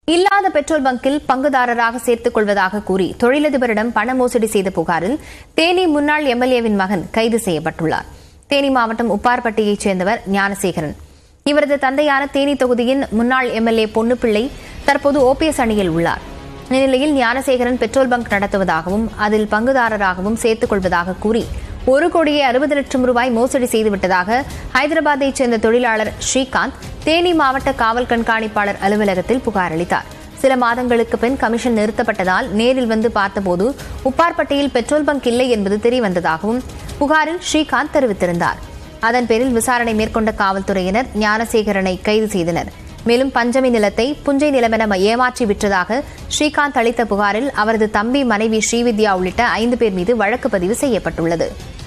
இல்லாத பெட்ரோல் பங்கில் பங்குதாரராக சேர்த்துக் கொள்வதாக கூறி தொழிலதிபரிடம் பண மோசடி செய்த புகாரில் தேனி முன்னாள் எம்எல்ஏவின் மகன் கைது செய்யப்பட்டுள்ளார் தேனி மாவட்டம் உப்பார்பட்டியைச் சேர்ந்தவர் ஞானசேகரன் இவரது தந்தையான தேனி தொகுதியின் முன்னாள் எம்எல்ஏ பொன்னுப்பிள்ளை தற்போது ஓபிஎஸ் அணியில் உள்ளார் இந்நிலையில் ஞானசேகரன் பெட்ரோல் பங்க் நடத்துவதாகவும் அதில் பங்குதாரராகவும் சேர்த்துக் கொள்வதாக கூறி ஒரு கோடியே அறுபது லட்சம் ரூபாய் மோசடி செய்துவிட்டதாக ஹைதராபாத்தைச் சேர்ந்த தொழிலாளர் ஸ்ரீகாந்த் தேனி மாவட்ட காவல் கண்காணிப்பாளர் அலுவலகத்தில் புகார் அளித்தார் சில மாதங்களுக்கு பின் கமிஷன் நிறுத்தப்பட்டதால் நேரில் வந்து பார்த்தபோது உப்பார்பட்டியில் பெட்ரோல் பங்க் இல்லை என்பது தெரியவந்ததாகவும் புகாரில் ஸ்ரீகாந்த் தெரிவித்திருந்தார் அதன் பேரில் விசாரணை மேற்கொண்ட காவல்துறையினர் ஞானசேகரனை கைது செய்தனர் மேலும் பஞ்சமி நிலத்தை புஞ்சை நிலமென ஏமாற்றி விற்றதாக ஸ்ரீகாந்த் அளித்த புகாரில் அவரது தம்பி மனைவி ஸ்ரீவித்யா உள்ளிட்ட ஐந்து பேர் மீது வழக்கு பதிவு செய்யப்பட்டுள்ளது